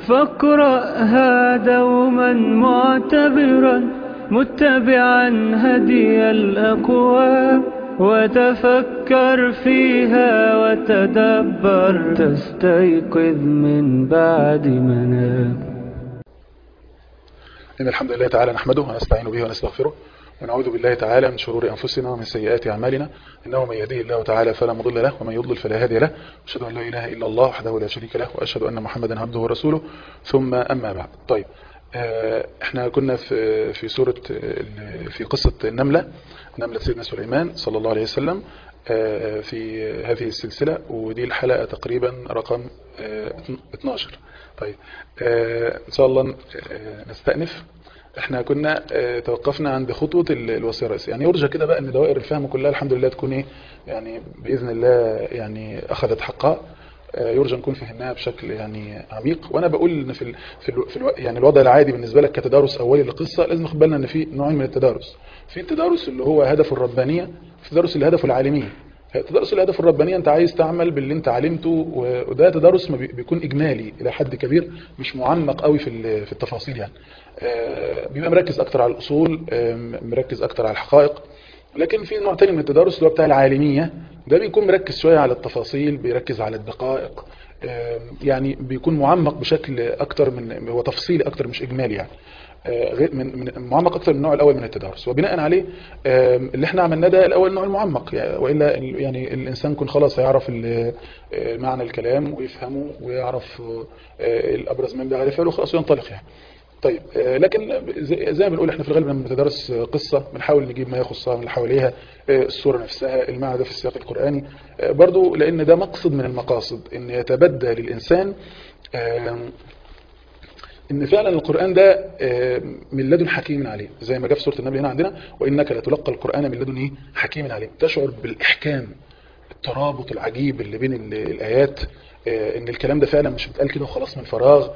فاقرأها دوما معتبرا متبعا هدي الأقوام وتفكر فيها وتدبر تستيقظ من بعد منام إن الحمد لله تعالى نحمده ونستعين به ونستغفره ونعوذ بالله تعالى من شرور أنفسنا ومن سيئات أعمالنا إنه من يهديه الله تعالى فلا مضل له ومن يضلل فلا هادي له أشهد أن لا إله إلا الله وحده لا شريك له وأشهد أن محمدا عبده ورسوله ثم أما بعد طيب احنا كنا في في سورة في قصة النملة نملة سيدنا سليمان صلى الله عليه وسلم في هذه السلسلة ودي الحلقة تقريبا رقم 12 طيب ان شاء الله نستأنف احنا كنا توقفنا عند خطوة الوصية الرئيسية يعني يرجى كده بقى ان دوائر الفهم كلها الحمد لله تكون ايه يعني بإذن الله يعني اخذت حقها يرجى نكون فهمناها بشكل يعني عميق وانا بقول ان في ال في, ال في ال يعني الوضع العادي بالنسبه لك كتدارس اولي للقصه لازم ناخد بالنا ان في نوعين من التدارس في التدارس اللي هو هدفه الربانيه في التدارس اللي هدفه العالميه التدارس اللي هدفه الربانيه انت عايز تعمل باللي انت علمته وده تدارس ما بيكون اجمالي الى حد كبير مش معمق قوي في في التفاصيل يعني بيبقى مركز اكتر على الاصول مركز اكتر على الحقائق لكن في نوع تاني من التدارس اللي هو بتاع العالمية ده بيكون مركز شوية على التفاصيل بيركز على الدقائق يعني بيكون معمق بشكل اكتر من هو تفصيلي اكتر مش اجمالي يعني من من معمق اكتر من النوع الاول من التدارس وبناء عليه اللي احنا عملناه ده الاول النوع المعمق والا يعني الانسان يكون خلاص هيعرف معنى الكلام ويفهمه ويعرف الابرز من بيعرفه له خلاص ينطلق يعني طيب لكن زي ما بنقول احنا في الغالب لما بندرس قصة بنحاول نجيب ما يخصها من اللي حواليها الصورة نفسها المعنى ده في السياق القرآني برضو لان ده مقصد من المقاصد ان يتبدى للإنسان ان فعلا القرآن ده من لدن حكيم عليه زي ما جاء في سورة النبي هنا عندنا وإنك لتلقى القرآن من لدن ايه حكيم عليه تشعر بالإحكام الترابط العجيب اللي بين الآيات ان الكلام ده فعلا مش بيتقال كده وخلاص من فراغ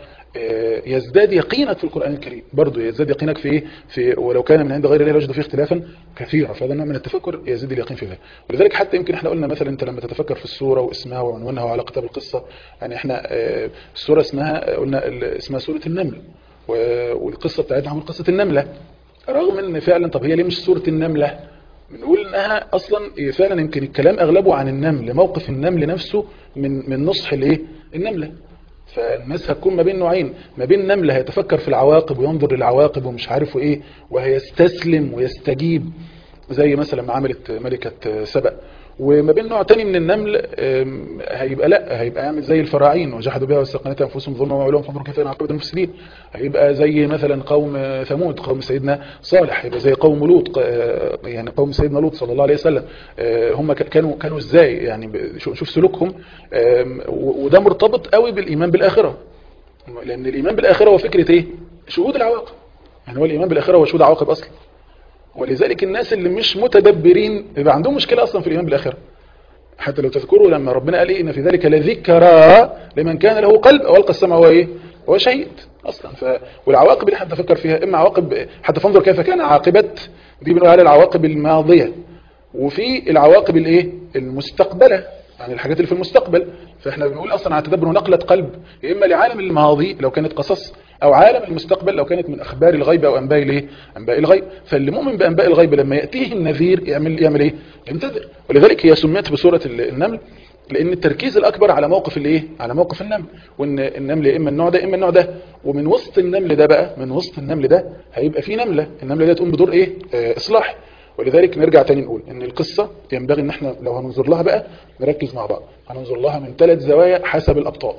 يزداد يقينك في القرآن الكريم برضه يزداد يقينك في في ولو كان من عند غير الله لوجد فيه اختلافا كثيرا فهذا نوع من التفكر يزيد اليقين في ذلك ولذلك حتى يمكن احنا قلنا مثلا انت لما تتفكر في السوره واسمها وعنوانها وعلاقتها بالقصه يعني احنا السوره اسمها قلنا اسمها سوره النمل والقصه بتاعتها عن قصه النمله رغم ان فعلا طب هي ليه مش سوره النمله بنقول انها اصلا فعلا يمكن الكلام اغلبه عن النمل موقف النمل نفسه من من نصح الايه النمله فالناس هتكون ما بين نوعين ما بين نملة هيتفكر في العواقب وينظر للعواقب ومش عارف ايه وهيستسلم ويستجيب زي مثلا ما عملت ملكة سبأ وما بين نوع تاني من النمل هيبقى لا هيبقى يعمل زي الفراعين وجحدوا بها واستقنتها انفسهم ظلما وعلوم فانظروا كيف كان عاقبه المفسدين هيبقى زي مثلا قوم ثمود قوم سيدنا صالح هيبقى زي قوم لوط يعني قوم سيدنا لوط صلى الله عليه وسلم هم كانوا كانوا ازاي يعني شوف سلوكهم وده مرتبط قوي بالايمان بالاخره لان الايمان بالاخره هو فكره ايه شهود العواقب يعني هو الايمان بالاخره هو شهود عواقب اصلا ولذلك الناس اللي مش متدبرين يبقى عندهم مشكلة أصلا في الإيمان بالآخرة حتى لو تذكروا لما ربنا قال إيه إن في ذلك لذكرى لمن كان له قلب أو ألقى السمع هو إيه هو شهيد أصلا ف... والعواقب اللي احنا نتفكر فيها إما عواقب حتى فانظر كيف كان عاقبة دي بنقول عليها العواقب الماضية وفي العواقب الإيه المستقبلة يعني الحاجات اللي في المستقبل فاحنا بنقول اصلا على تدبر نقلة قلب يا اما لعالم الماضي لو كانت قصص او عالم المستقبل لو كانت من اخبار الغيب او انباء الايه انباء الغيب فاللي مؤمن بانباء الغيب لما ياتيه النذير يعمل يعمل ايه ينتظر ولذلك هي سميت بسوره النمل لان التركيز الاكبر على موقف الايه على موقف النمل وان النمل يا اما النوع ده اما النوع ده ومن وسط النمل ده بقى من وسط النمل ده هيبقى في نمله النمله دي تقوم بدور ايه آه اصلاحي ولذلك نرجع تاني نقول ان القصة ينبغي ان احنا لو هننظر لها بقى نركز مع بعض هننظر لها من ثلاث زوايا حسب الابطال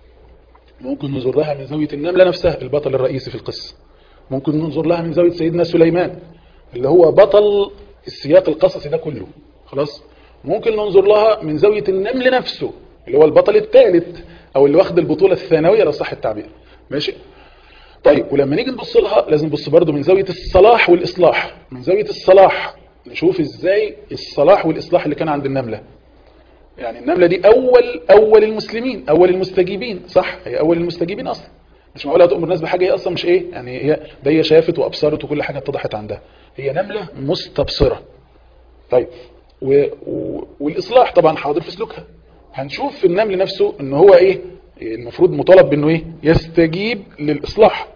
ممكن ننظر لها من زاوية النملة نفسها البطل الرئيسي في القصة ممكن ننظر لها من زاوية سيدنا سليمان اللي هو بطل السياق القصصي ده كله خلاص ممكن ننظر لها من زاوية النمل نفسه اللي هو البطل الثالث او اللي واخد البطولة الثانوية لو صح التعبير ماشي طيب ولما نيجي نبص لها لازم نبص برضه من زاوية الصلاح والإصلاح من زاوية الصلاح نشوف ازاي الصلاح والإصلاح اللي كان عند النملة يعني النملة دي أول أول المسلمين أول المستجيبين صح هي أول المستجيبين أصلا مش معقولة تؤمر الناس بحاجة هي أصلا مش إيه يعني هي ده هي شافت وأبصرت وكل حاجة اتضحت عندها هي نملة مستبصرة طيب و... و... والإصلاح طبعا حاضر في سلوكها هنشوف في النمل نفسه ان هو ايه المفروض مطالب بانه ايه يستجيب للاصلاح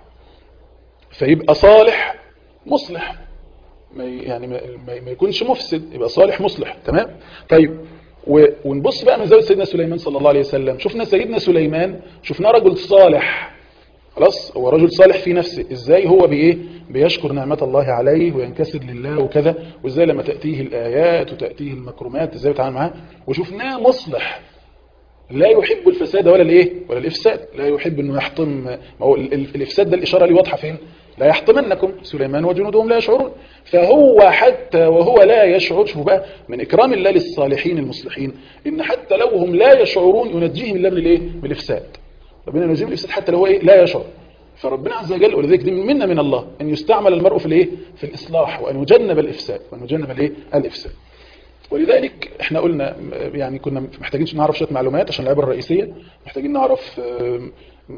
فيبقى صالح مصلح ما ي- يعني ما, ما ما يكونش مفسد يبقى صالح مصلح تمام طيب و- ونبص بقى من زاويه سيدنا سليمان صلى الله عليه وسلم شفنا سيدنا سليمان شفناه رجل صالح خلاص هو رجل صالح في نفسه ازاي هو بايه بيشكر نعمة الله عليه وينكسر لله وكذا وازاي لما تأتيه الآيات وتأتيه المكرمات ازاي بيتعامل معاه وشفناه مصلح لا يحب الفساد ولا الايه ولا الافساد لا يحب انه يحطم ما هو ال- ال- الافساد ده الاشاره اللي واضحه فين لا يحطمنكم سليمان وجنودهم لا يشعرون فهو حتى وهو لا يشعر شوفوا بقى من اكرام الله للصالحين المصلحين ان حتى لو هم لا يشعرون ينجيهم الله من الايه من الافساد ربنا ينجيهم من الافساد حتى لو هو ايه لا يشعر فربنا عز وجل ولذلك دي منا من الله ان يستعمل المرء في الايه في الاصلاح وان يجنب الافساد وان يجنب الايه الافساد ولذلك احنا قلنا يعني كنا محتاجين نعرف شويه معلومات عشان العبره الرئيسيه محتاجين نعرف آم،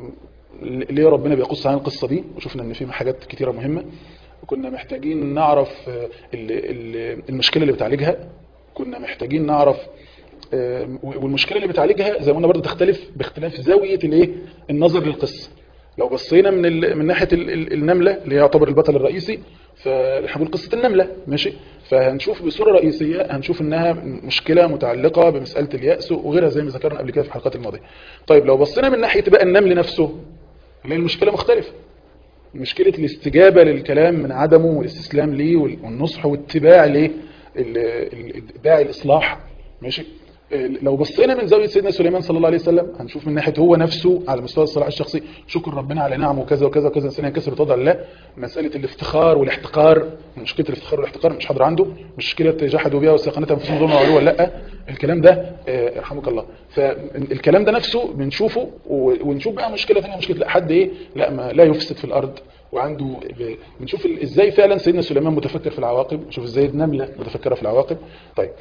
ليه ربنا بيقص عن القصه دي وشفنا ان في حاجات كتيره مهمه وكنا محتاجين نعرف آه، ال- ال- المشكله اللي بتعالجها كنا محتاجين نعرف آم، والمشكله اللي بتعالجها زي ما قلنا برضه تختلف باختلاف زاويه الايه النظر للقصه لو بصينا من ال... من ناحيه ال... ال- النمله اللي هي يعتبر البطل الرئيسي فهنقول قصه النمله ماشي فهنشوف بصوره رئيسيه هنشوف انها مشكله متعلقه بمساله الياس وغيرها زي ما ذكرنا قبل كده في الحلقات الماضيه طيب لو بصينا من ناحيه بقى النمل نفسه هنلاقي المشكله مختلفه مشكله الاستجابه للكلام من عدمه والاستسلام ليه وال- والنصح واتباع ليه ال- ال- اتباع الاصلاح ماشي لو بصينا من زاويه سيدنا سليمان صلى الله عليه وسلم هنشوف من ناحيه هو نفسه على مستوى الصلاح الشخصي شكر ربنا على نعمه وكذا وكذا وكذا انسان ينكسر وتضع لله مساله الافتخار والاحتقار مشكله الافتخار والاحتقار مش حاضر عنده مشكله جحدوا بها واستيقنتها انفسهم ظلما وعلوا ولا لا الكلام ده آه، يرحمك الله فالكلام ده نفسه بنشوفه و- ونشوف بقى مشكله ثانيه مشكله لا حد ايه لا ما لا يفسد في الارض وعنده ب- بنشوف ال- ازاي فعلا سيدنا سليمان متفكر في العواقب نشوف ازاي النمله متفكره في العواقب طيب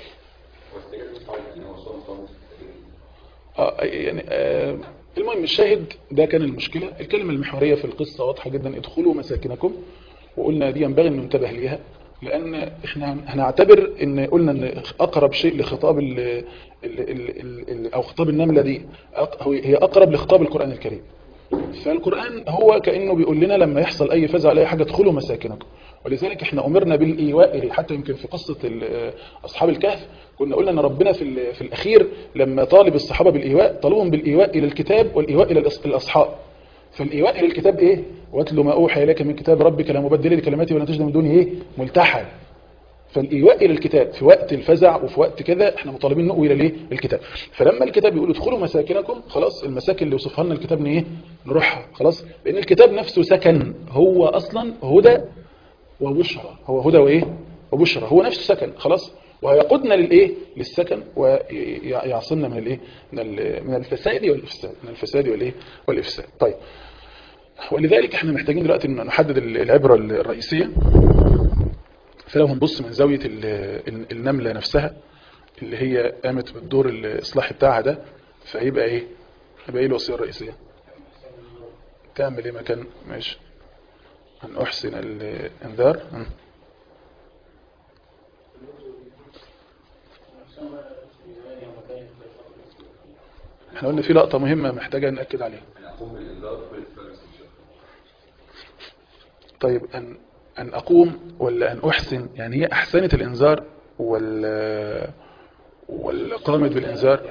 آه، يعني آه، المهم الشاهد ده كان المشكلة الكلمة المحورية في القصة واضحة جدا ادخلوا مساكنكم وقلنا دي ينبغي ان ننتبه ليها لان احنا هنعتبر ان قلنا ان اقرب شيء لخطاب ال ال ال ال ال او خطاب النملة دي أق- هو- هي اقرب لخطاب القرآن الكريم فالقرآن هو كأنه بيقول لنا لما يحصل أي فزع ولا أي حاجة ادخلوا مساكنكم ولذلك احنا أمرنا بالإيواء إليه حتى يمكن في قصة ال- أصحاب الكهف كنا قلنا أن ربنا في, ال- في الأخير لما طالب الصحابة بالإيواء طلبهم بالإيواء إلى الكتاب والإيواء إلى الأص- الأصحاب فالإيواء إلى الكتاب إيه؟ واتل ما أوحى إليك من كتاب ربك لا مبدل لكلماته ولا تجد من دونه إيه؟ ملتحى فالإيواء إلى الكتاب في وقت الفزع وفي وقت كذا احنا مطالبين نقوي إلى الايه الكتاب فلما الكتاب يقول ادخلوا مساكنكم خلاص المساكن اللي وصفها لنا الكتاب ايه نروحها خلاص لأن الكتاب نفسه سكن هو أصلا هدى وبشرى هو هدى وإيه وبشرى هو نفسه سكن خلاص وهيقودنا للايه للسكن ويعصمنا من الايه من ال- من الفساد والافساد من الفساد والايه والافساد طيب ولذلك احنا محتاجين دلوقتي ان نحدد العبره الرئيسيه فلو هنبص من زاوية ال- ال- النملة نفسها اللي هي قامت بالدور الإصلاحي بتاعها ده فهيبقى إيه؟ هيبقى إيه الوصية الرئيسية؟ تعمل إيه مكان ماشي أن أحسن الإنذار مم. احنا قلنا في لقطة مهمة محتاجة نأكد عليها طيب أن أن أقوم ولا أن أحسن يعني هي أحسنت الإنذار ولا ولا قامت بالإنذار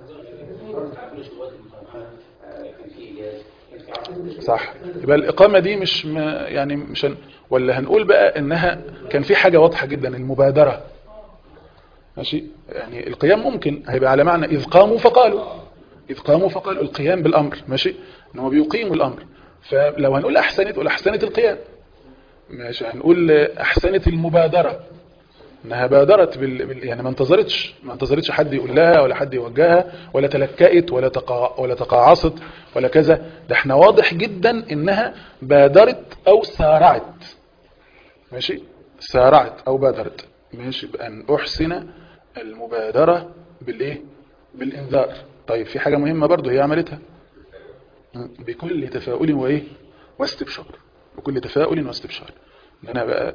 صح يبقى الإقامة دي مش ما يعني مش هن ولا هنقول بقى إنها كان في حاجة واضحة جدا المبادرة ماشي يعني القيام ممكن هيبقى على معنى إذ قاموا فقالوا إذ قاموا فقالوا القيام بالأمر ماشي إن هو بيقيموا الأمر فلو هنقول أحسنت ولا أحسنت القيام ماشي هنقول أحسنت المبادرة انها بادرت بال... بال... يعني ما انتظرتش ما انتظرتش حد يقول لها ولا حد يوجهها ولا تلكأت ولا تقا... ولا تقاعصت ولا كذا ده احنا واضح جدا انها بادرت او سارعت ماشي سارعت او بادرت ماشي بان احسن المبادرة بالايه بالانذار طيب في حاجة مهمة برضو هي عملتها بكل تفاؤل وايه واستبشار بكل تفاؤل واستبشار ان انا بقى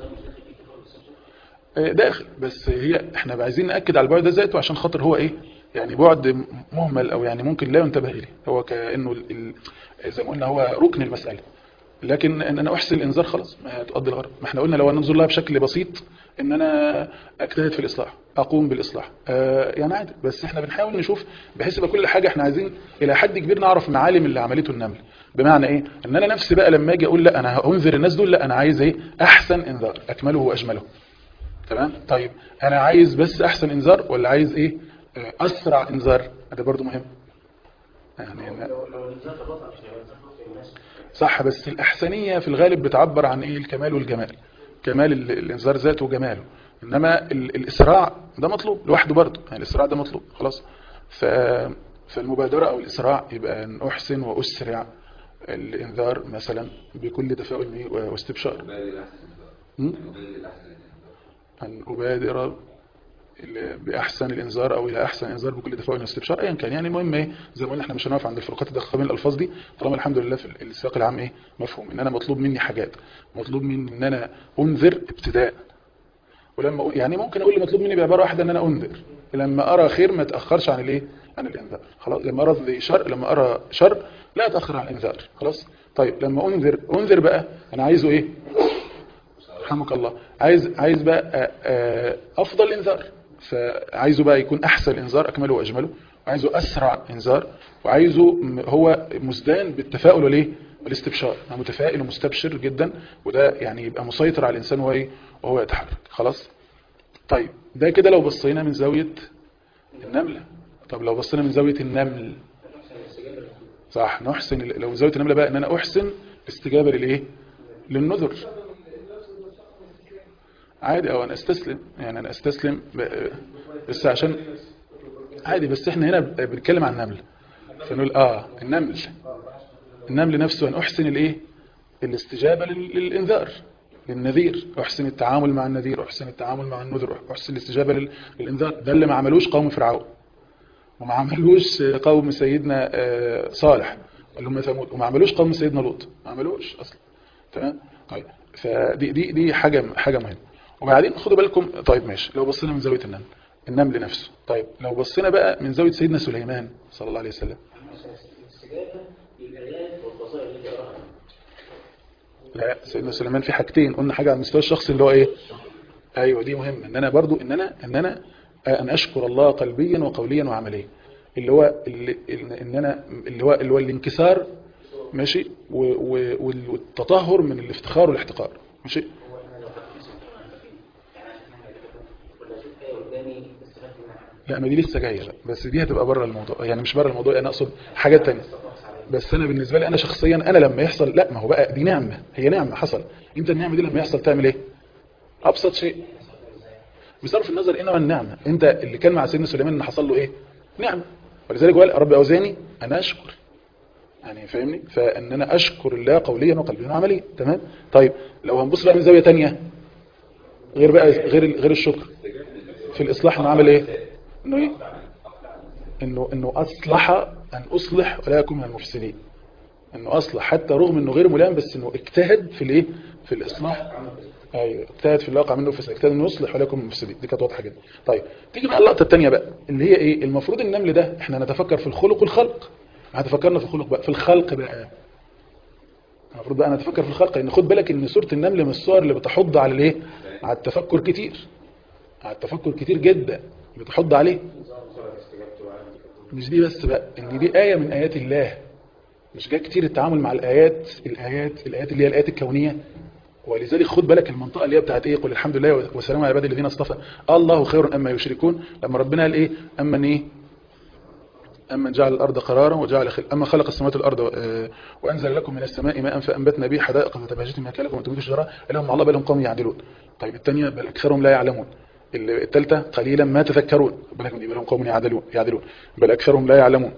داخل بس هي احنا عايزين ناكد على البعد ده ذاته عشان خاطر هو ايه يعني بعد مهمل او يعني ممكن لا ينتبه اليه هو كانه ال... ال... زي ما قلنا هو ركن المساله لكن ان انا احسن الانذار خلاص ما تؤدي الغرض ما احنا قلنا لو ننظر لها بشكل بسيط ان انا اجتهد في الاصلاح اقوم بالاصلاح آه يعني عادي بس احنا بنحاول نشوف بحيث يبقى كل حاجه احنا عايزين الى حد كبير نعرف معالم اللي عملته النمل بمعنى ايه ان انا نفسي بقى لما اجي اقول لا انا هنذر الناس دول لا انا عايز ايه احسن انذار اكمله واجمله تمام طيب انا عايز بس احسن انذار ولا عايز ايه آه اسرع انذار ده برضو مهم يعني لو لو الانسان تبطأ مش هيبقى إنسان خاطئ الناس صح بس الأحسنية في الغالب بتعبر عن إيه الكمال والجمال كمال ال- الإنذار ذاته وجماله إنما ال- الإسراع ده مطلوب لوحده برضه يعني الإسراع ده مطلوب خلاص ف فالمبادرة أو الإسراع يبقى أن أحسن وأسرع الإنذار مثلا بكل تفاؤل واستبشار م? أن أبادر ال- بأحسن الإنذار أو إلى أحسن إنذار بكل تفاؤل واستبشار أيا كان يعني المهم إيه زي ما قلنا إحنا مش هنقف عند الفروقات الدقيقة بين الألفاظ دي طالما الحمد لله في ال- السياق العام إيه مفهوم إن أنا مطلوب مني حاجات مطلوب مني إن أنا أنذر ابتداء ولما أقول- يعني ممكن أقول اللي مطلوب مني بعبارة واحدة إن أنا أنذر لما أرى خير ما أتأخرش عن الإيه عن الإنذار خلاص لما أرى ذي شر لما أرى شر لا أتأخر عن الإنذار خلاص طيب لما أنذر أنذر بقى أنا عايزه إيه رحمك الله عايز عايز بقى آه، آه، افضل انذار فعايزه بقى يكون احسن انذار اكمله واجمله وعايزه اسرع انذار وعايزه م- هو مزدان بالتفاؤل والايه والاستبشار انا متفائل ومستبشر جدا وده يعني يبقى مسيطر على الانسان وهو ايه وهو يتحرك خلاص طيب ده كده لو بصينا من زاويه النمله طب لو بصينا من زاويه النمل صح نحسن ال- لو زاويه النمله بقى ان انا احسن استجابه للايه للنذر عادي او انا استسلم يعني انا استسلم ب- بس عشان عادي بس احنا هنا ب- بنتكلم عن النمل فنقول اه النمل النمل نفسه ان احسن الايه الاستجابه لل- للانذار للنذير احسن التعامل مع النذير احسن التعامل مع النذر احسن الاستجابه لل- للانذار ده اللي ما عملوش قوم فرعون وما عملوش قوم سيدنا آه، صالح اللي هم ثمود وما عملوش قوم سيدنا لوط ما عملوش اصلا تمام طيب فدي دي دي حاجه حاجه مهمه وبعدين خدوا بالكم طيب ماشي لو بصينا من زاويه النمل النمل نفسه طيب لو بصينا بقى من زاويه سيدنا سليمان صلى الله عليه وسلم الاستجابة للآيات والفصائل التي أراها لا سيدنا سليمان في حاجتين قلنا حاجه على المستوى الشخصي اللي هو ايه ايوه دي مهمه ان انا برضو ان انا ان انا ان اشكر الله قلبيا وقوليا وعمليا اللي هو اللي ان انا اللي هو اللي هو الانكسار ماشي و- و- وال- والتطهر من الافتخار والاحتقار ماشي هو أنا لو خدت يعني عشان أعمل كده ولا أشوف آية قدامي استفدت منها لا ما دي لسه جايه بقى بس دي هتبقى بره الموضوع يعني مش بره الموضوع انا اقصد حاجات تانية بس انا بالنسبه لي انا شخصيا انا لما يحصل لا ما هو بقى دي نعمه هي نعمه حصل انت النعمه دي لما يحصل تعمل ايه ابسط شيء بصرف النظر انما النعمه انت اللي كان مع سيدنا سليمان ان حصل له ايه نعمه ولذلك قال رب اوزاني انا اشكر يعني فاهمني فان انا اشكر الله قوليا وقلبيا وعمليا تمام طيب لو هنبص بقى من زاويه تانية غير بقى غير غير الشكر في الاصلاح انه عمل ايه انه ايه انه انه اصلح ان اصلح ولا يكون من المفسدين انه اصلح حتى رغم انه غير ملام بس انه اجتهد في الايه في الاصلاح ايوه اجتهد في الواقع منه فساد اجتهد انه يصلح ولا يكون من المفسدين دي كانت واضحه جدا طيب تيجي بقى اللقطه الثانيه بقى اللي هي ايه المفروض النمل ده احنا نتفكر في الخلق والخلق هتفكرنا في الخلق بقى في الخلق بقى المفروض بقى نتفكر في الخلق لان خد بالك ان سوره النمل من الصور اللي بتحض على الايه على التفكر كتير على التفكر كتير جدا بتحض عليه مش دي بس بقى ان دي آية من آيات الله مش جاء كتير التعامل مع الآيات الآيات الآيات اللي هي الآيات الكونية ولذلك خد بالك المنطقة اللي هي بتاعت ايه قل الحمد لله وسلام على عباد الذين اصطفى الله خير اما يشركون لما ربنا قال ايه اما ايه أمن جعل الأرض قرارا وجعل خل... أما خلق السماوات والأرض آه، وأنزل لكم من السماء ماء فأنبتنا به حدائق فتبهجت من أكلكم وتنبتوا الشجرة إلهم الله بل هم قوم يعدلون طيب الثانية بل أكثرهم لا يعلمون ال- الثالثة قليلا ما تذكرون بالك من دي بل هم قوم يعدلون يعدلون بل أكثرهم لا يعلمون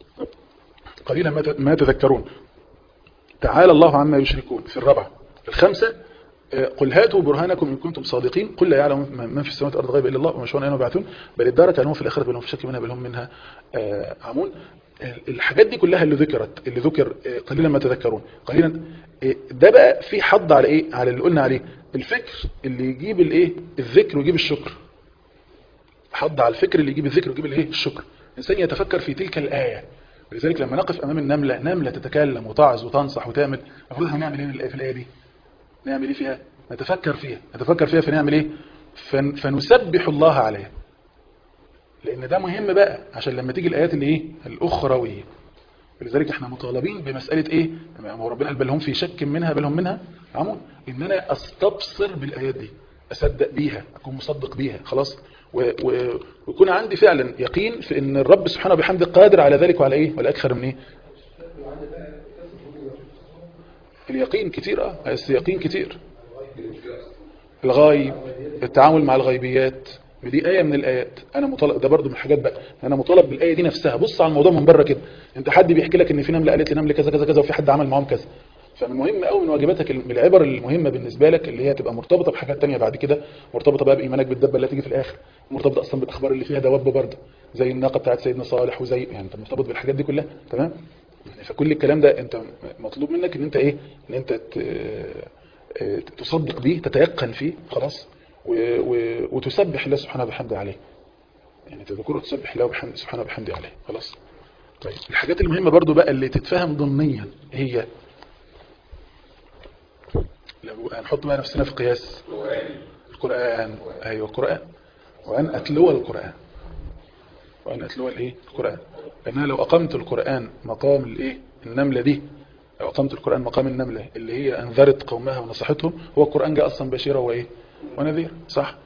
قليلا ما ت- ما تذكرون تعالى الله عما يشركون في الرابعة الخمسة آه، قل هاتوا برهانكم إن كنتم صادقين قل لا يعلم من من في السماوات والأرض غيب إلا الله وما يشعرون أنهم يبعثون بل ادارك أنهم في الآخرة بل هم في شك منها بل هم منها آه، عمون آه، الحاجات دي كلها اللي ذكرت اللي ذكر آه، قليلا ما تذكرون قليلا آه، ده بقى في حض على إيه على اللي قلنا عليه الفكر اللي يجيب الإيه الذكر ويجيب الشكر حض على الفكر اللي يجيب الذكر ويجيب الإيه الشكر الانسان يتفكر في تلك الايه ولذلك لما نقف امام النمله نمله تتكلم وتعظ وتنصح وتعمل المفروض هنعمل ايه في الايه دي نعمل ايه فيها نتفكر فيها نتفكر فيها فنعمل ايه فن فنسبح الله عليها لان ده مهم بقى عشان لما تيجي الايات اللي ايه الاخرويه ولذلك احنا مطالبين بمساله ايه ما ربنا قال بل هم في شك منها بل هم منها عمون ان انا استبصر بالايات دي اصدق بيها اكون مصدق بيها خلاص ويكون عندي فعلا يقين في ان الرب سبحانه وبحمده قادر على ذلك وعلى ايه ولا اكثر من ايه اليقين كتير اه بس يقين كتير الغايب التعامل مع الغيبيات دي آية من الآيات أنا مطالب ده برضو من الحاجات بقى أنا مطالب بالآية دي نفسها بص على الموضوع من بره كده أنت حد بيحكي لك إن في نملة قالت لنملة كذا كذا كذا وفي حد عمل معاهم كذا فمن مهم قوي من واجباتك من العبر المهمة بالنسبة لك اللي هي تبقى مرتبطة بحاجات تانية بعد كده مرتبطة بقى بإيمانك بالدبة اللي هتيجي في الآخر مرتبطة أصلا بالأخبار اللي فيها دواب برضه زي الناقة بتاعت سيدنا صالح وزي يعني أنت مرتبط بالحاجات دي كلها تمام يعني فكل الكلام ده أنت مطلوب منك إن أنت إيه إن أنت تصدق بيه تتيقن فيه خلاص وتسبح الله سبحانه وبحمده عليه يعني تذكره تسبح الله وبحمد سبحانه وبحمده عليه خلاص طيب الحاجات المهمة برضو بقى اللي تتفهم ضمنيا هي لو هنحط بقى نفسنا في قياس القرآن ايوه القرآن وأن أتلو القرآن وأن أتلو الايه القرآن لأنها لو أقمت القرآن مقام الايه النملة دي لو أقمت القرآن مقام النملة اللي هي أنذرت قومها ونصحتهم هو القرآن جاء أصلا بشيرا وإيه ونذير صح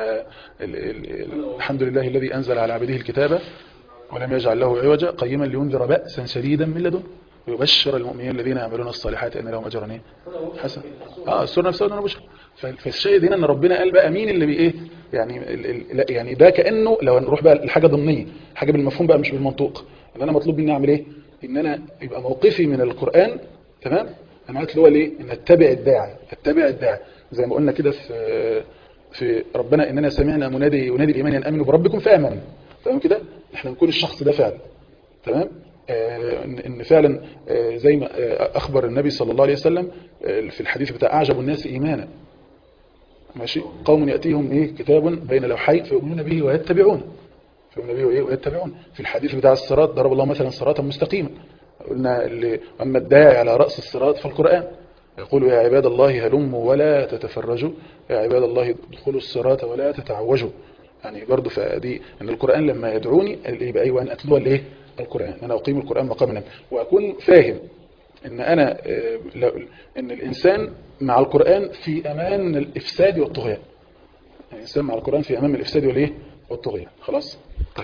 فالحمد لله الذي أنزل على عبده الكتاب ولم يجعل له عوجا قيما لينذر بأسا شديدا من لدن ويبشر المؤمنين الذين يعملون الصالحات أن لهم أجرا ايه حسن اه السورة نفسها أنا بشر فالشاهد هنا أن ربنا قال بقى مين اللي بإيه يعني ال ال يعني ده كأنه لو نروح بقى لحاجة ضمنية حاجة بالمفهوم بقى مش بالمنطوق ان أنا مطلوب مني أعمل إيه إن أنا يبقى موقفي من القرآن تمام أنا قلت له ليه إن أتبع الداعي أتبع الداعي زي ما قلنا كده في في ربنا إننا سمعنا منادي ينادي الإيمان أن أمنوا بربكم فآمنوا تمام كده احنا نكون الشخص ده فعلا تمام آه ان فعلا آه زي ما آه اخبر النبي صلى الله عليه وسلم في الحديث بتاع اعجب الناس ايمانا ماشي قوم ياتيهم ايه كتاب بين لوحين فيؤمنون به ويتبعون فيؤمنون به ايه ويتبعون في الحديث بتاع الصراط ضرب الله مثلا صراطا مستقيما قلنا اللي اما الداعي على راس الصراط فالقران يقول يا عباد الله هلموا ولا تتفرجوا يا عباد الله ادخلوا الصراط ولا تتعوجوا يعني برضه فدي ان القرآن لما يدعوني يبقى ايوه ان اتلو الايه القرآن انا اقيم القرآن مقام النبي واكون فاهم ان انا ان الانسان مع القرآن في امان الافساد والطغيان الانسان مع القرآن في امان الافساد والايه والطغيان خلاص طيب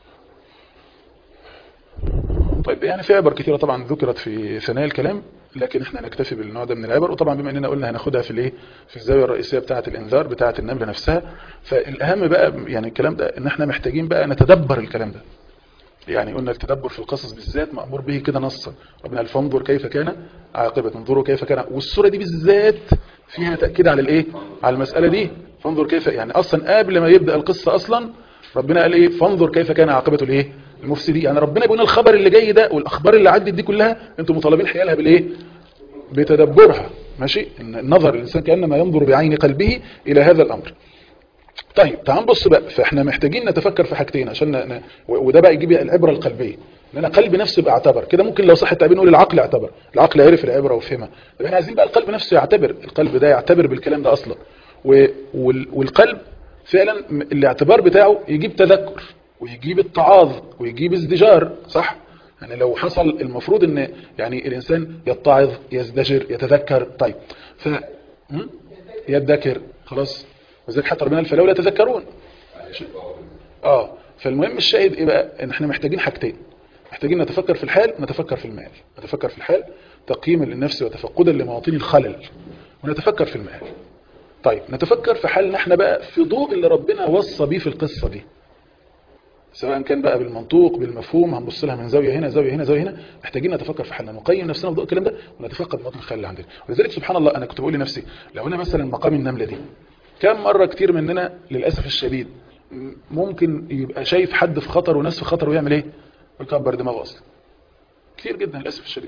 طيب يعني في عبر كثيرة طبعا ذكرت في ثنايا الكلام لكن احنا نكتفي بالنوع ده من العبر وطبعا بما اننا قلنا هناخدها في الايه في الزاويه الرئيسيه بتاعه الانذار بتاعه النمله نفسها فالاهم بقى يعني الكلام ده ان احنا محتاجين بقى نتدبر الكلام ده يعني قلنا التدبر في القصص بالذات مأمور به كده نصا ربنا قال فانظر كيف كان عاقبة انظروا كيف كان والسورة دي بالذات فيها تأكيد على الايه على المسألة دي فانظر كيف يعني اصلا قبل ما يبدأ القصة اصلا ربنا قال ايه فانظر كيف كان عاقبة الايه المفسدين يعني ربنا بيقول الخبر اللي جاي ده والاخبار اللي عدت دي كلها انتم مطالبين حيالها بالايه بتدبرها ماشي النظر الانسان كانما ينظر بعين قلبه الى هذا الامر طيب تعال نبص بقى فاحنا محتاجين نتفكر في حاجتين عشان ن... وده بقى يجيب العبره القلبيه ان انا قلبي نفسه يبقى اعتبر كده ممكن لو صح التعبير نقول العقل اعتبر العقل عرف العبره وفهمها طب احنا عايزين بقى القلب نفسه يعتبر القلب ده يعتبر بالكلام ده اصلا و... وال... والقلب فعلا الاعتبار بتاعه يجيب تذكر ويجيب اتعاظ ويجيب ازدجار صح يعني لو حصل المفروض ان يعني الانسان يتعظ يزدجر يتذكر طيب ف يذكر خلاص وذلك حتى ربنا فلولا تذكرون اه فالمهم الشاهد ايه بقى ان احنا محتاجين حاجتين محتاجين نتفكر في الحال نتفكر في المال نتفكر في الحال تقييما للنفس وتفقدا لمواطن الخلل ونتفكر في المال طيب نتفكر في حالنا احنا بقى في ضوء اللي ربنا وصى بيه في القصة دي سواء كان بقى بالمنطوق بالمفهوم هنبص لها من زاويه هنا زاويه هنا زاويه هنا محتاجين نتفكر في حالنا نقيم نفسنا بضوء الكلام ده ونتفقد مواطن الخلل اللي عندنا ولذلك سبحان الله انا كنت بقول لنفسي لو انا مثلا مقام النمله دي كم مره كتير مننا للاسف الشديد ممكن يبقى شايف حد في خطر وناس في خطر ويعمل ايه ويكبر دماغه اصلا كتير جدا للاسف الشديد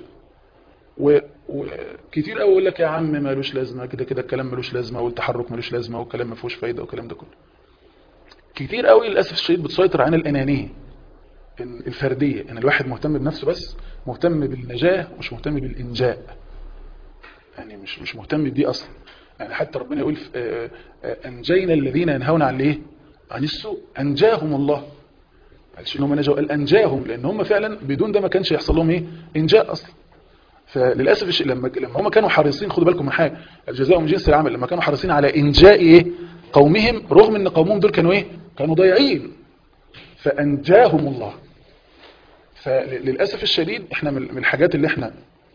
وكتير قوي يقول لك يا عم مالوش لازمه كده كده الكلام مالوش لازمه والتحرك مالوش لازمه والكلام ما فيهوش فايده والكلام ده كله كتير قوي للاسف الشديد بتسيطر عن الانانيه إن الفردية ان الواحد مهتم بنفسه بس مهتم بالنجاة مش مهتم بالإنجاء يعني مش مش مهتم بدي أصلا يعني حتى ربنا يقول في- آه، آه، أنجينا الذين ينهون عن الايه عن السوء أنجاهم الله قالش ان هم نجوا قال أنجاهم لأن هم فعلا بدون ده ما كانش يحصل لهم ايه إنجاء أصلا فللاسف الشيء لما لما هم كانوا حريصين خدوا بالكم من حاجه الجزاء من جنس العمل لما كانوا حريصين على انجاء ايه قومهم رغم ان قومهم دول كانوا ايه كانوا ضايعين فانجاهم الله فللاسف الشديد احنا من من الحاجات اللي احنا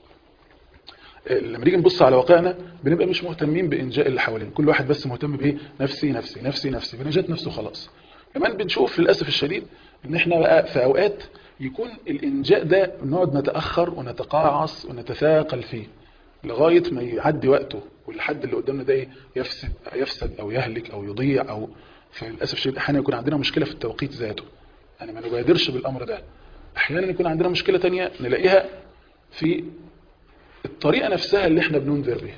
لما نيجي نبص على واقعنا بنبقى مش مهتمين بانجاء اللي حوالينا كل واحد بس مهتم بايه نفسي نفسي نفسي نفسي بنجاة نفسه خلاص كمان بنشوف للاسف الشديد ان احنا بقى في اوقات يكون الانجاء ده نقعد نتاخر ونتقاعس ونتثاقل فيه لغايه ما يعدي وقته والحد اللي قدامنا ده ايه يفسد يفسد او يهلك او يضيع او فللاسف الشديد احيانا يكون عندنا مشكله في التوقيت ذاته يعني ما نبادرش بالامر ده احيانا يكون عندنا مشكله تانية نلاقيها في الطريقة نفسها اللي احنا بننذر بيها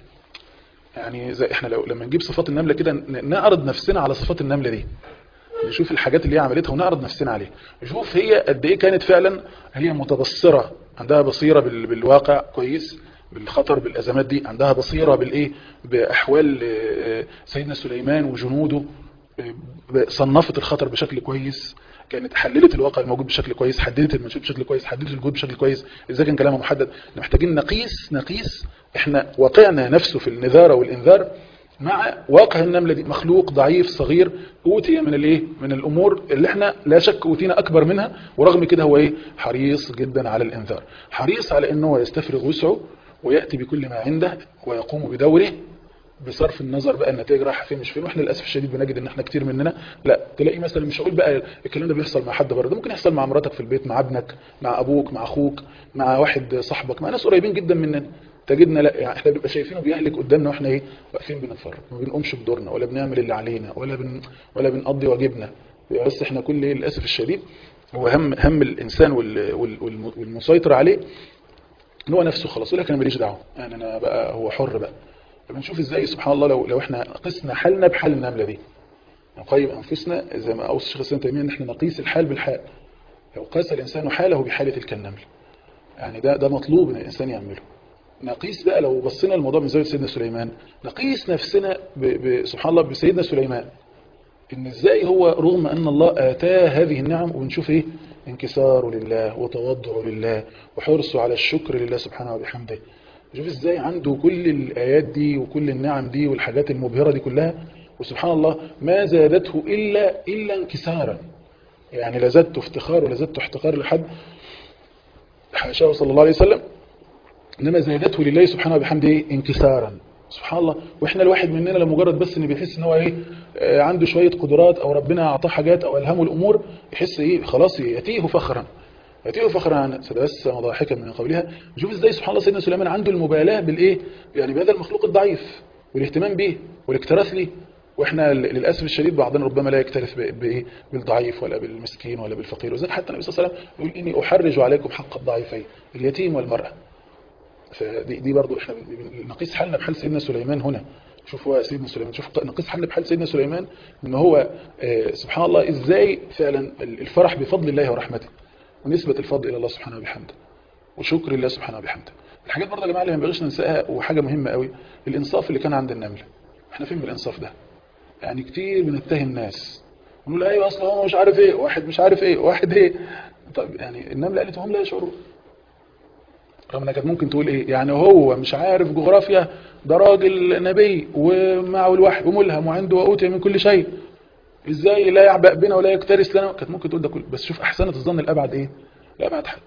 يعني زي احنا لو لما نجيب صفات النملة كده ن- نعرض نفسنا على صفات النملة دي نشوف الحاجات اللي هي عملتها ونعرض نفسنا عليها نشوف هي قد ايه كانت فعلا هي متبصرة عندها بصيرة بال- بالواقع كويس بالخطر بالازمات دي عندها بصيرة بالايه باحوال آه، سيدنا سليمان وجنوده آه، صنفت الخطر بشكل كويس كانت حللت الواقع الموجود بشكل كويس حددت المنشود بشكل كويس حددت الجهود بشكل كويس ازاي كان كلامها محدد احنا محتاجين نقيس نقيس احنا واقعنا نفسه في النذارة والانذار مع واقع النملة دي مخلوق ضعيف صغير اوتي من الايه من الامور اللي احنا لا شك اوتينا اكبر منها ورغم كده هو ايه حريص جدا على الانذار حريص على انه هو يستفرغ وسعه وياتي بكل ما عنده ويقوم بدوره بصرف النظر بقى النتائج رايحه فين مش فين واحنا للاسف الشديد بنجد ان احنا كتير مننا لا تلاقي مثلا مش هقول بقى الكلام ده بيحصل مع حد بره ده ممكن يحصل مع مراتك في البيت مع ابنك مع ابوك مع اخوك مع واحد صاحبك مع ناس قريبين جدا مننا تجدنا لا يعني احنا بنبقى شايفينه بيهلك قدامنا واحنا ايه واقفين بنتفرج ما بنقومش بدورنا ولا بنعمل اللي علينا ولا بن ولا بنقضي واجبنا بس احنا كل ايه للاسف الشديد هو هم هم الانسان وال- وال- والم- والمسيطر عليه ان هو نفسه خلاص يقول لك انا ماليش دعوه يعني انا بقى هو حر بقى بنشوف ازاي سبحان الله لو لو احنا قسنا حالنا بحال النمله دي نقيم انفسنا زي ما اوصى الشيخ الاسلام تيميه ان احنا نقيس الحال بالحال لو قاس الانسان حاله بحاله تلك النمله يعني ده ده مطلوب ان الانسان يعمله نقيس بقى لو بصينا الموضوع من زاويه سيدنا سليمان نقيس نفسنا ب ب سبحان الله بسيدنا سليمان ان ازاي هو رغم ان الله اتاه هذه النعم وبنشوف ايه انكساره لله وتواضعه لله وحرصه على الشكر لله سبحانه وبحمده شوف ازاي عنده كل الايات دي وكل النعم دي والحاجات المبهرة دي كلها وسبحان الله ما زادته الا الا انكسارا يعني لا زادته افتخار ولا زادته احتقار لحد حاشاه صلى الله عليه وسلم انما زادته لله سبحانه وبحمده ايه انكسارا سبحان الله واحنا الواحد مننا لمجرد بس ان بيحس ان هو ايه آه، عنده شويه قدرات او ربنا اعطاه حاجات او الهمه الامور يحس ايه خلاص يتيه فخرا يتيه فخرا عن سدبسم ضاحكا من قبلها نشوف ازاي سبحان الله سيدنا سليمان عنده المبالاه بالايه يعني بهذا المخلوق الضعيف والاهتمام به والاكتراث ليه واحنا ل- للاسف الشديد بعضنا ربما لا يكترث ب- بايه بالضعيف ولا بالمسكين ولا بالفقير وزي حتى النبي صلى الله عليه وسلم يقول اني احرج عليكم حق الضعيفين اليتيم والمراه فدي دي برضو احنا بن- بن- نقيس حالنا بحال سيدنا سليمان هنا شوف هو سيدنا سليمان شوف ق- نقيس حالنا بحال سيدنا سليمان ان هو آه، سبحان الله ازاي فعلا ال- الفرح بفضل الله ورحمته ونسبة الفضل الى الله سبحانه وبحمده وشكر الله سبحانه وبحمده الحاجات برضه يا جماعه اللي ما ينبغيش ننساها وحاجه مهمه قوي الانصاف اللي كان عند النمله احنا فين من الانصاف ده يعني كتير بنتهم ناس ونقول ايوه اصل هو مش عارف ايه واحد مش عارف ايه واحد ايه طب يعني النمله قالت هم لا يشعرون رغم انها كانت ممكن تقول ايه يعني هو مش عارف جغرافيا ده راجل نبي ومعه الوحي وملهم وعنده اوتي من كل شيء ازاي لا يعبأ بنا ولا يكترث لنا كانت ممكن تقول ده كله بس شوف احسنت الظن الابعد ايه الابعد حد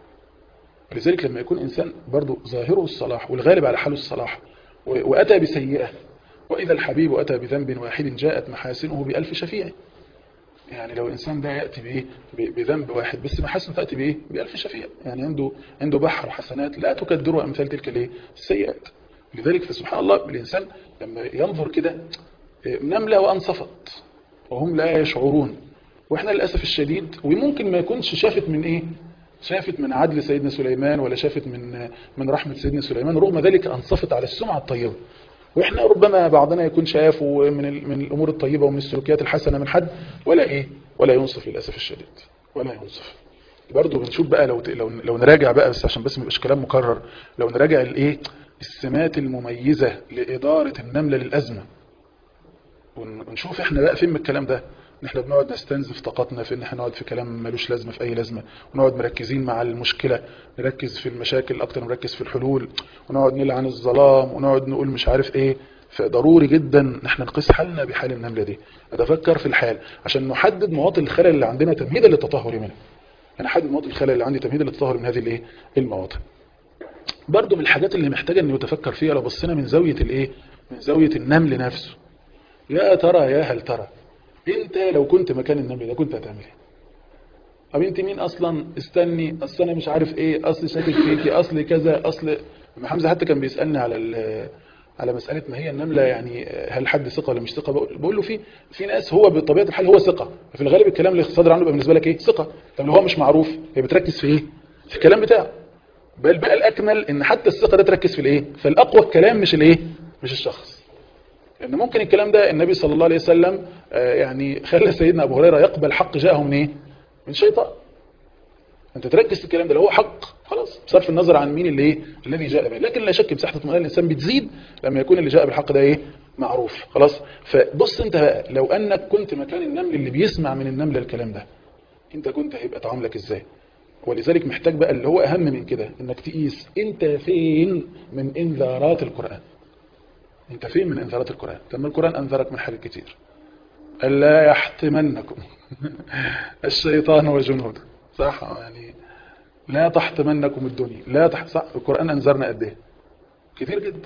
لذلك لما يكون انسان برضو ظاهره الصلاح والغالب على حاله الصلاح و- واتى بسيئه واذا الحبيب اتى بذنب واحد جاءت محاسنه بألف شفيع يعني لو الانسان ده ياتي بايه ب- بذنب واحد بس محاسن تاتي بايه بألف شفيع يعني عنده عنده بحر حسنات لا تكدر امثال تلك الايه السيئات لذلك فسبحان الله الانسان لما ينظر كده نمله وانصفت وهم لا يشعرون واحنا للاسف الشديد وممكن ما يكونش شافت من ايه شافت من عدل سيدنا سليمان ولا شافت من من رحمه سيدنا سليمان رغم ذلك انصفت على السمعه الطيبه واحنا ربما بعضنا يكون شاف من ال- من الامور الطيبه ومن السلوكيات الحسنه من حد ولا ايه ولا ينصف للاسف الشديد ولا ينصف برضه بنشوف بقى لو لو لو نراجع بقى بس عشان بس ما يبقاش كلام مكرر لو نراجع الايه السمات المميزة لإدارة النملة للأزمة ون- ونشوف احنا بقى فين من الكلام ده ان احنا بنقعد نستنزف طاقتنا في ان احنا نقعد في كلام ملوش لازمه في اي لازمه ونقعد مركزين مع المشكله نركز في المشاكل اكتر ما نركز في الحلول ونقعد نلعن الظلام ونقعد نقول مش عارف ايه فضروري جدا ان احنا نقيس حالنا بحال النمله دي نتفكر في الحال عشان نحدد مواطن الخلل اللي عندنا تمهيدا للتطهر منه انا احدد مواطن الخلل اللي عندي تمهيدا للتطهر من هذه الايه المواطن برضو من الحاجات اللي محتاجه ان يتفكر فيها لو بصينا من زاويه الايه من زاويه النمل نفسه يا ترى يا هل ترى انت لو كنت مكان النمل ده كنت هتعمل ايه طب انت مين اصلا استني اصل انا مش عارف ايه اصل شاكك فيكي اصل كذا اصل أما حمزه حتى كان بيسالني على ال- على مساله ما هي النمله يعني هل حد ثقه ولا مش ثقه بقول بقول له في في ناس هو بطبيعه الحال هو ثقه في الغالب الكلام اللي صادر عنه بيبقى بالنسبه لك ايه ثقه طب لو هو مش معروف هي بتركز في ايه في الكلام بتاعه بل بقى الاكمل ان حتى الثقه ده تركز في الايه فالاقوى الكلام مش الايه مش الشخص لان ممكن الكلام ده النبي صلى الله عليه وسلم آه، يعني خلى سيدنا ابو هريره يقبل حق جاءه من ايه من شيطان انت تركز في الكلام ده لو هو حق خلاص بصرف النظر عن مين اللي ايه الذي جاء به لكن لا شك مساحه اطمئنان الانسان بتزيد لما يكون اللي جاء بالحق ده ايه معروف خلاص فبص انت بقى لو انك كنت مكان النمل اللي بيسمع من النمله الكلام ده انت كنت هيبقى تعاملك ازاي ولذلك محتاج بقى اللي هو اهم من كده انك تقيس انت فين من انذارات القرآن انت فين من انذارات القرآن لما القرآن انذرك من حاجات كتير ألا يحتمنكم الشيطان وجنوده صح يعني لا تحتمنكم الدنيا لا تح... صح القرآن أنذرنا قد ايه كتير جدا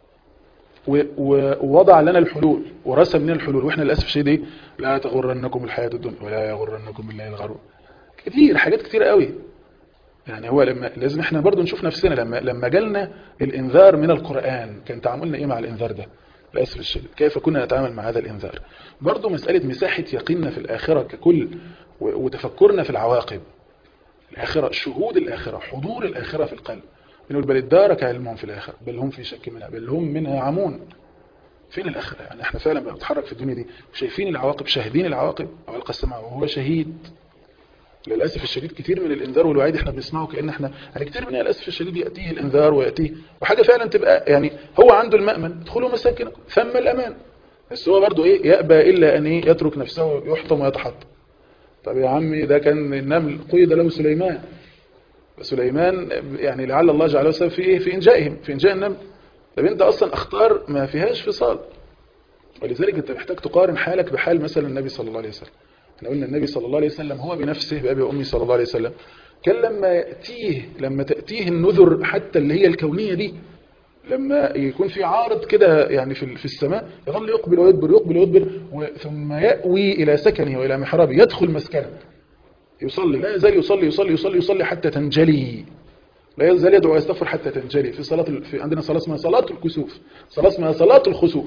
و- و- ووضع لنا الحلول ورسم لنا الحلول واحنا للاسف الشديد ايه لا تغرنكم الحياة الدنيا ولا يغرنكم بالله الغرور كتير حاجات كتير قوي يعني هو لما لازم احنا برضو نشوف نفسنا لما لما جالنا الانذار من القرآن كان تعاملنا ايه مع الانذار ده للاسف الشديد كيف كنا نتعامل مع هذا الانذار برضو مسألة مساحة يقيننا في الآخرة ككل و- وتفكرنا في العواقب الآخرة شهود الآخرة حضور الآخرة في القلب بنقول بل ادارك علمهم في الآخرة بل هم في شك منها بل هم منها عمون فين الآخرة يعني احنا فعلا بنتحرك في الدنيا دي شايفين العواقب شاهدين العواقب أو ألقى السمع وهو شهيد للأسف الشديد كتير من الإنذار والوعيد احنا بنسمعه كأن احنا يعني كتير من للأسف الشديد يأتيه الإنذار ويأتيه وحاجة فعلا تبقى يعني هو عنده المأمن ادخلوا مساكنكم ثم الأمان بس هو برضو ايه يأبى إلا أن إيه يترك نفسه يحطم ويتحطم طب يا عمي ده كان النمل قيد له سليمان سليمان يعني لعل الله جعله سبب في ايه في انجائهم في انجاء النمل طب انت اصلا اختار ما فيهاش فصال ولذلك انت محتاج تقارن حالك بحال مثلا النبي صلى الله عليه وسلم احنا قلنا النبي صلى الله عليه وسلم هو بنفسه بأبي وأمي صلى الله عليه وسلم كان لما يأتيه لما تأتيه النذر حتى اللي هي الكونية دي لما يكون في عارض كده يعني في في السماء يظل يقبل ويدبر يقبل ويدبر و- ثم يأوي إلى سكنه وإلى محرابه يدخل مسكنه يصلي لا يزال يصلي يصلي يصلي يصلي حتى تنجلي لا يزال يدعو ويستغفر حتى تنجلي في صلاة ال- في عندنا صلاة اسمها صلاة الكسوف صلاة اسمها صلاة الخسوف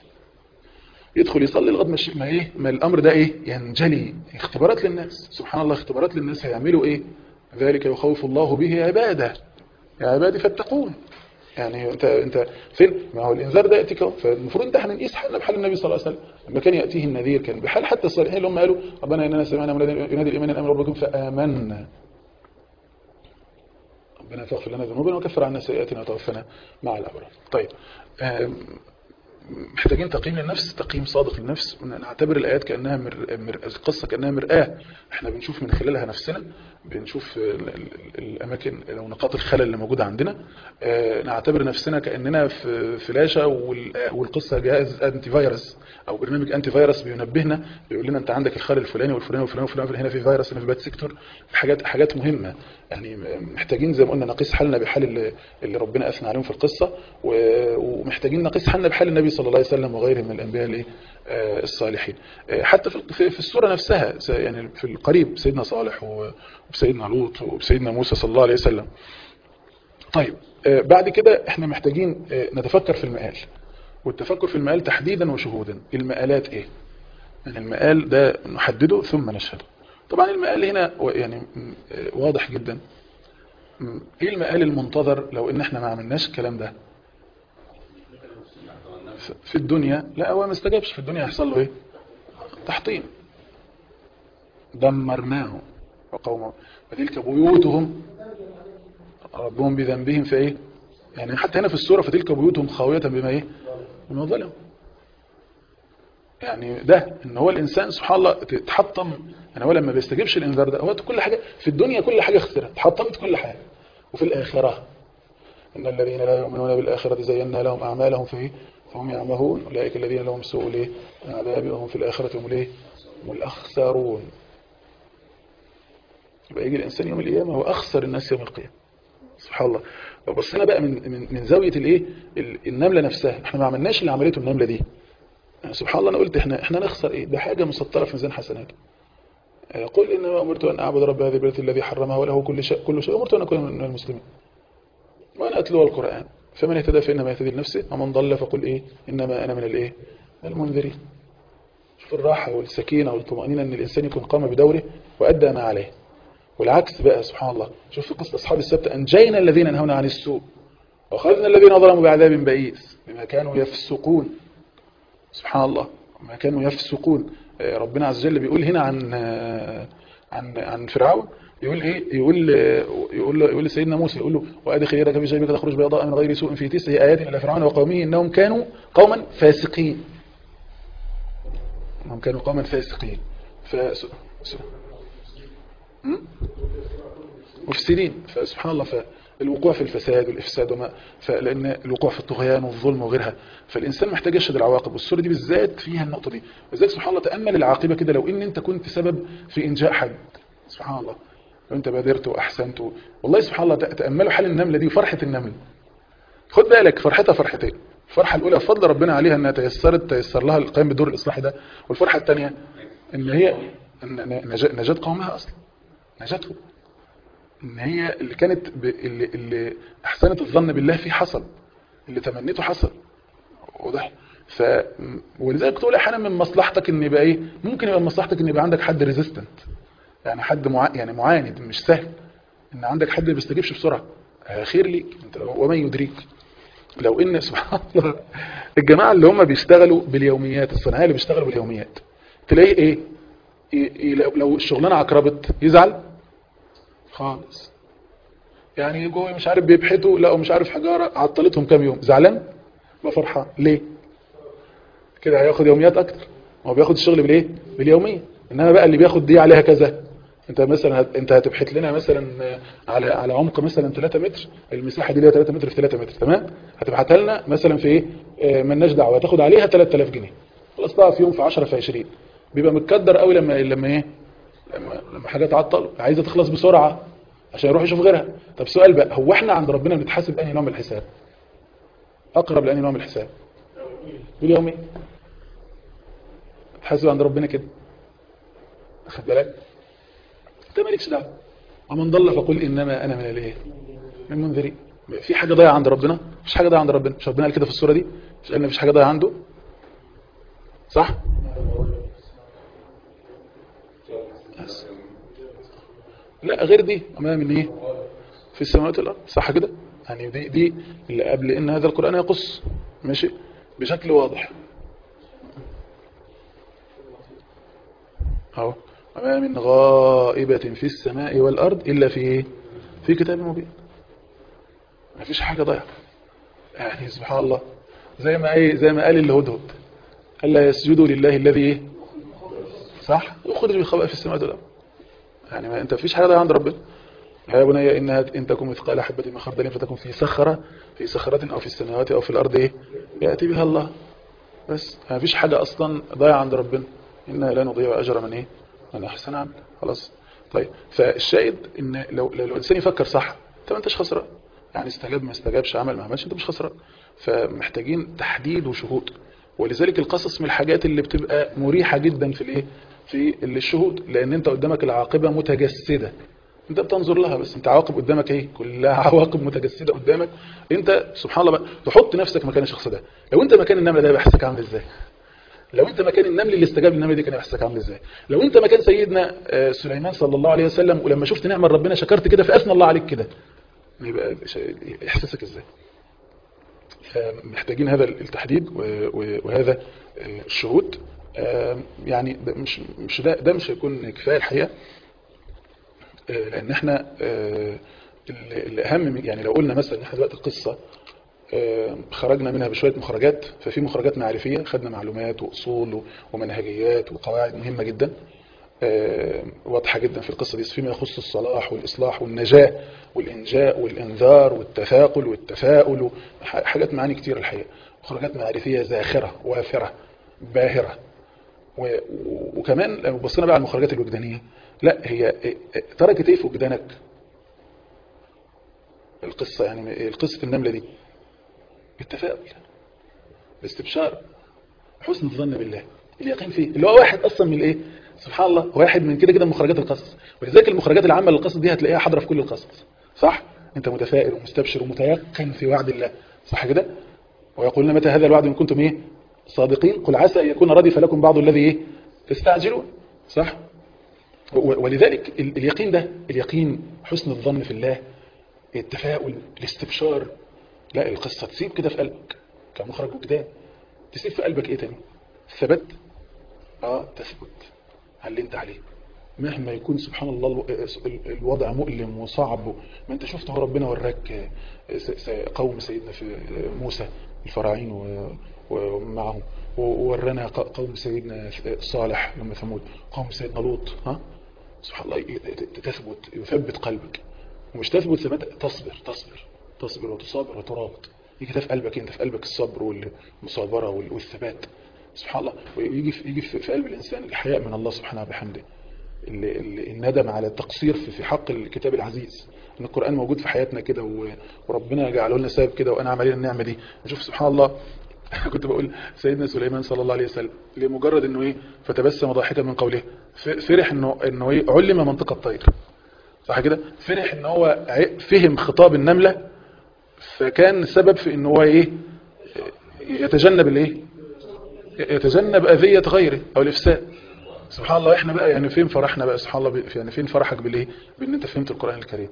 يدخل يصلي لغايه ما الشيء- ما ايه ما الامر ده ايه ينجلي اختبارات للناس سبحان الله اختبارات للناس هيعملوا ايه ذلك يخوف الله به عباده يا عبادي فاتقون يعني انت انت فين ما هو الانذار ده ياتيك اهو فالمفروض انت احنا نقيس حالنا بحال النبي صلى الله عليه وسلم لما كان ياتيه النذير كان بحال حتى الصالحين اللي هم قالوا ربنا اننا سمعنا مناديا ينادي الايمان ان امر ربكم فامنا ربنا تغفر لنا ذنوبنا وكفر عنا سيئاتنا وتوفنا مع الابرار طيب آم، محتاجين تقييم للنفس تقييم صادق للنفس نعتبر الآيات كأنها مر... مر... القصة كأنها مرآة احنا بنشوف من خلالها نفسنا بنشوف ال... ال... الأماكن أو نقاط الخلل اللي موجودة عندنا اه نعتبر نفسنا كأننا في فلاشة وال... والقصة جهاز أنتي فيروس أو برنامج أنتي فيروس بينبهنا بيقول لنا أنت عندك الخلل الفلاني والفلاني والفلاني والفلاني هنا في فيروس هنا في باد سيكتور حاجات حاجات مهمة يعني محتاجين زي ما قلنا نقيس حالنا بحال اللي, اللي ربنا أثنى عليهم في القصة و... ومحتاجين نقيس حالنا بحال النبي صلى الله عليه وسلم وغيره من الأنبياء الايه آه الصالحين آه حتى في في في السورة نفسها س- يعني في القريب سيدنا صالح و- وسيدنا لوط وسيدنا موسى صلى الله عليه وسلم طيب آه بعد كده احنا محتاجين آه نتفكر في المآل والتفكر في المآل تحديدا وشهودا المآلات ايه يعني المآل ده نحدده ثم نشهده طبعا المآل هنا و- يعني م- آه، واضح جدا م- ايه المآل المنتظر لو ان احنا ما عملناش الكلام ده ف- في الدنيا لا هو ما استجابش في الدنيا هيحصل له ايه تحطيم دمرناه وقوم فتلك بيوتهم ربهم بذنبهم فايه يعني حتى هنا في السورة فتلك بيوتهم خاوية بما ايه بما ظلموا يعني ده ان هو الانسان سبحان الله تحطم يعني هو لما بيستجيبش الانذار ده هو كل حاجه في الدنيا كل حاجه خسرت اتحطمت كل حاجه وفي الاخره ان الذين لا يؤمنون بالاخره زينا لهم اعمالهم فيه فهم يعمهون اولئك الذين لهم سوء الايه العذاب وهم في الاخره هم الايه هم الاخسرون يبقى يجي الانسان يوم القيامه هو اخسر الناس يوم القيامه سبحان الله لو بصينا بقى من من من زاويه الايه النمله نفسها احنا ما عملناش اللي عملته النمله دي سبحان الله انا قلت احنا احنا نخسر ايه ده حاجه مسطره في ميزان حسنات قل انما امرت ان اعبد رب هذه البلد الذي حرمها وله كل شيء كل شيء امرت ان اكون من المسلمين وانا اتلو القران فمن اهتدى فانما يهتدي لنفسه ومن ضل فقل ايه انما انا من الايه المنذرين شوف الراحه والسكينه والطمانينه ان الانسان يكون قام بدوره وادى ما عليه والعكس بقى سبحان الله شوف في قصه اصحاب السبت انجينا الذين نهون عن السوء واخذنا الذين ظلموا بعذاب بئيس بما كانوا يفسقون سبحان الله ما كانوا يفسقون ربنا عز وجل بيقول هنا عن عن عن فرعون يقول ايه يقول يقول له يقول لسيدنا موسى يقول له وادخل يدك في جيبك تخرج بيضاء من غير سوء في تسع ايات الى فرعون وقومه انهم كانوا قوما فاسقين انهم كانوا قوما فاسقين ف مفسدين فسبحان الله فالوقوع في الفساد والإفساد وما فلأن الوقوع في الطغيان والظلم وغيرها فالإنسان محتاج يشهد العواقب والسورة دي بالذات فيها النقطة دي بالذات سبحان الله تأمل العاقبة كده لو إن أنت كنت سبب في إنجاء حد سبحان الله لو أنت بادرت وأحسنت والله سبحان الله تأملوا حال النملة دي وفرحة النمل خد بالك فرحتها فرحتين الفرحة الأولى بفضل ربنا عليها أنها تيسرت تيسر لها القيام بدور الإصلاحي ده والفرحة الثانية أن هي نجاة قومها أصلا نجاتهم ان هي اللي كانت ب... اللي, اللي احسنت الظن بالله فيه حصل اللي تمنيته حصل واضح ف ولذلك تقول احيانا من مصلحتك ان يبقى ايه ممكن يبقى من مصلحتك ان يبقى عندك حد ريزيستنت يعني حد مع... يعني معاند مش سهل ان عندك حد ما بيستجيبش بسرعه خير ليك انت وما يدريك لو ان سبحان الله الجماعه اللي هم بيشتغلوا باليوميات الصناعيه اللي بيشتغلوا باليوميات تلاقيه ايه, إيه لو الشغلانه عقربت يزعل خالص يعني جوه مش عارف بيبحثوا لقوا مش عارف حجارة عطلتهم كام يوم زعلان ما فرحان ليه كده هياخد يوميات اكتر هو بياخد الشغل بالايه باليوميه انما بقى اللي بياخد دي عليها كذا انت مثلا هت... انت هتبحث لنا مثلا على على عمق مثلا 3 متر المساحه دي ليها 3 متر في 3 متر تمام هتبعتها لنا مثلا في ايه آه مالناش دعوه هتاخد عليها 3000 جنيه خلاص بقى في يوم في 10 في 20 بيبقى متكدر قوي لما لما ايه لما لما حاجه تعطل عايزه تخلص بسرعه عشان يروح يشوف غيرها طب سؤال بقى هو احنا عند ربنا بنتحاسب انهي نوع من الحساب اقرب لانهي نوع من الحساب باليومي تحاسب عند ربنا كده اخد بالك انت مالكش دعوه ومن ضل فقل انما انا من الايه من المنذرين في حاجه ضايعه عند ربنا مفيش حاجه ضايعه عند ربنا مش ربنا قال كده في السوره دي مش قال مفيش حاجه ضايعه عنده صح بس. لا غير دي وما من ايه في السماوات والارض صح كده يعني دي دي اللي قبل ان هذا القران يقص ماشي بشكل واضح اهو وما من غائبة في السماء والأرض إلا في إيه؟ في كتاب مبين ما فيش حاجة ضايعة يعني سبحان الله زي ما ايه زي ما قال الهدهد ألا يسجدوا لله الذي ايه صح يخرج بالخبأ في السماوات والأرض يعني ما انت فيش حاجة ضايعة عند ربنا يا بني إنها إن تكون مثقال حبة من خردل فتكون في صخرة في صخرة أو في السماوات أو في الأرض إيه يأتي بها الله بس ما فيش حاجة أصلا ضايعة عند ربنا إنها لا نضيع أجر من إيه من أحسن عمل خلاص طيب فالشاهد إن لو لو الإنسان يفكر صح أنت ما أنتش خسران يعني استجاب ما استجابش عمل ما عملش أنت مش خسران فمحتاجين تحديد وشهود ولذلك القصص من الحاجات اللي بتبقى مريحة جدا في الايه في الشهود لان انت قدامك العاقبة متجسدة انت بتنظر لها بس انت عواقب قدامك ايه كلها عواقب متجسدة قدامك انت سبحان الله بقى تحط نفسك مكان الشخص ده لو انت مكان النملة ده بحسك عامل ازاي لو انت مكان النمل اللي استجاب للنملة دي كان يحسك عامل ازاي لو انت مكان سيدنا سليمان صلى الله عليه وسلم ولما شفت نعمة ربنا شكرت كده فاثنى الله عليك كده يبقى احساسك ازاي فمحتاجين هذا التحديد وهذا الشهود يعني ده مش مش ده ده مش هيكون كفايه الحقيقه آه، لان احنا آه، ال- الاهم من- يعني لو قلنا مثلا ان احنا دلوقتي القصه آه، خرجنا منها بشويه مخرجات ففي مخرجات معرفيه خدنا معلومات واصول ومنهجيات وقواعد مهمه جدا آه، واضحه جدا في القصه دي فيما يخص الصلاح والاصلاح والنجاه والانجاء والانذار والتثاقل والتفاؤل ح- حاجات معاني كتير الحقيقه مخرجات معرفيه زاخره وافره باهره و- و- وكمان لو بصينا بقى على المخرجات الوجدانيه لا هي تركت ايه في وجدانك القصه يعني قصه النمله دي التفاؤل الاستبشار حسن الظن بالله اليقين فيه اللي هو واحد اصلا من الايه سبحان الله واحد من كده كده من مخرجات القصص ولذلك المخرجات العامه للقصص دي هتلاقيها حاضره في كل القصص صح انت متفائل ومستبشر ومتيقن في وعد الله صح كده ويقولون متى هذا الوعد ان كنتم ايه صادقين قل عسى ان يكون ردف لكم بعض الذي ايه تستعجلون صح و- ولذلك ال- اليقين ده اليقين حسن الظن في الله التفاؤل الاستبشار لا القصة تسيب كده في قلبك كمخرج وجدان تسيب في قلبك ايه تاني الثبات اه تثبت على اللي انت عليه مهما يكون سبحان الله الو- ال- الوضع مؤلم وصعب ما انت شفت هو ربنا وراك س- س- قوم سيدنا في موسى الفراعين و- ومعهم وورانا ق- قوم سيدنا صالح لما ثمود قوم سيدنا لوط ها سبحان الله ي- ت- تثبت يثبت قلبك ومش تثبت ثبات تصبر تصبر تصبر وتصابر وترابط يجي ده في قلبك انت في قلبك الصبر والمصابره وال- والثبات سبحان الله ويجي في يجي في في قلب الانسان الحياء من الله سبحانه وبحمده ال- ال- الندم على التقصير في في حق الكتاب العزيز ان القران موجود في حياتنا كده و- وربنا جعله لنا سبب كده وانا علينا النعمه دي نشوف سبحان الله كنت بقول سيدنا سليمان صلى الله عليه وسلم لمجرد انه ايه فتبسم ضاحكا من قوله ف- فرح انه انه ايه علم منطق الطير صح كده فرح ان هو ع- فهم خطاب النمله فكان سبب في ان هو ايه يتجنب الايه يتجنب اذيه غيره او الافساد سبحان الله احنا بقى يعني فين فرحنا بقى سبحان الله ب- يعني فين فرحك بالايه بان انت فهمت القران الكريم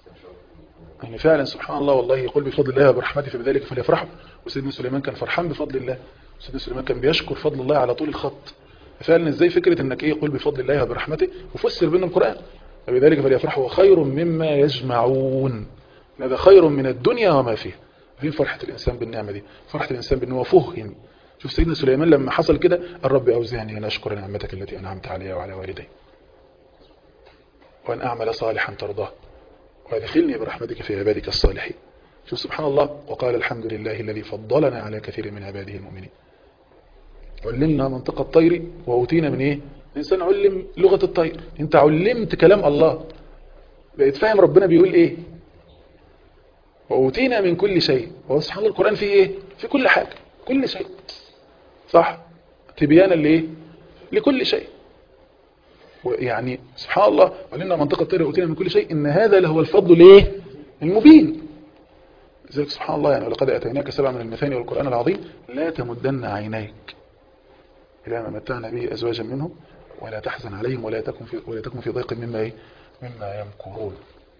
يعني فعلا سبحان الله والله يقول بفضل الله وبرحمته فبذلك فليفرحوا وسيدنا سليمان كان فرحان بفضل الله سيدنا سليمان كان بيشكر فضل الله على طول الخط فعلا ازاي فكره انك ايه يقول بفضل الله وبرحمته وفسر بينهم القران فبذلك فليفرحوا خير مما يجمعون هذا خير من الدنيا وما فيها فين فرحه الانسان بالنعمه دي فرحه الانسان بان هو فهم شوف سيدنا سليمان لما حصل كده الرب اوزعني ان اشكر نعمتك التي انعمت علي وعلى والدي وان اعمل صالحا ترضاه وادخلني برحمتك في عبادك الصالحين شوف سبحان الله وقال الحمد لله الذي فضلنا على كثير من عباده المؤمنين علمنا منطق الطير وأوتينا من إيه الإنسان علم لغة الطير أنت علمت كلام الله بقيت فاهم ربنا بيقول إيه وأوتينا من كل شيء هو سبحان الله القرآن فيه إيه في كل حاجة كل شيء صح تبيانا لإيه لكل شيء ويعني سبحان الله علمنا منطقة الطير وأوتينا من كل شيء إن هذا لهو الفضل ليه المبين لذلك سبحان الله يعني ولقد أتيناك سبع من المثاني والقرآن العظيم لا تمدن عينيك إلى ما متعنا به أزواجا منهم ولا تحزن عليهم ولا تكن في ولا تكن في ضيق مما إيه مما يمكرون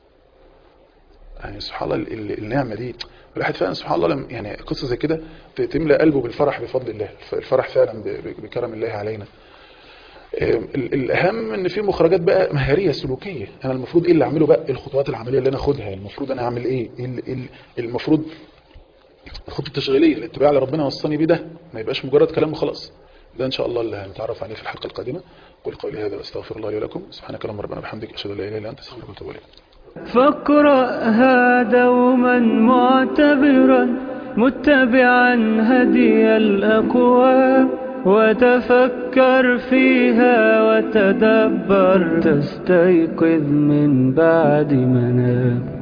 يعني سبحان الله ال- ال- النعمة دي الواحد فعلا سبحان الله لما يعني قصة زي كده ت- تملى قلبه بالفرح بفضل الله الف- الفرح فعلا ب- ب- بكرم الله علينا آم، ال- الأهم إن في مخرجات بقى مهارية سلوكية أنا المفروض إيه اللي أعمله بقى الخطوات العملية اللي أنا أخدها المفروض أنا أعمل إيه إيه ال- إيه ال- المفروض الخطة التشغيلية الاتباع اللي ربنا وصاني بيه ده ما يبقاش مجرد كلام وخلاص ده إن شاء الله اللي هنتعرف عليه في الحلقة القادمة قل قولي هذا واستغفر الله لي ولكم سبحانك اللهم ربنا وبحمدك أشهد أن لا إله إلا أنت أستغفرك وأتوب إليك فاقرأها دوما معتبرا متبعا هدي الأقوام وتفكر فيها وتدبر تستيقظ من بعد منام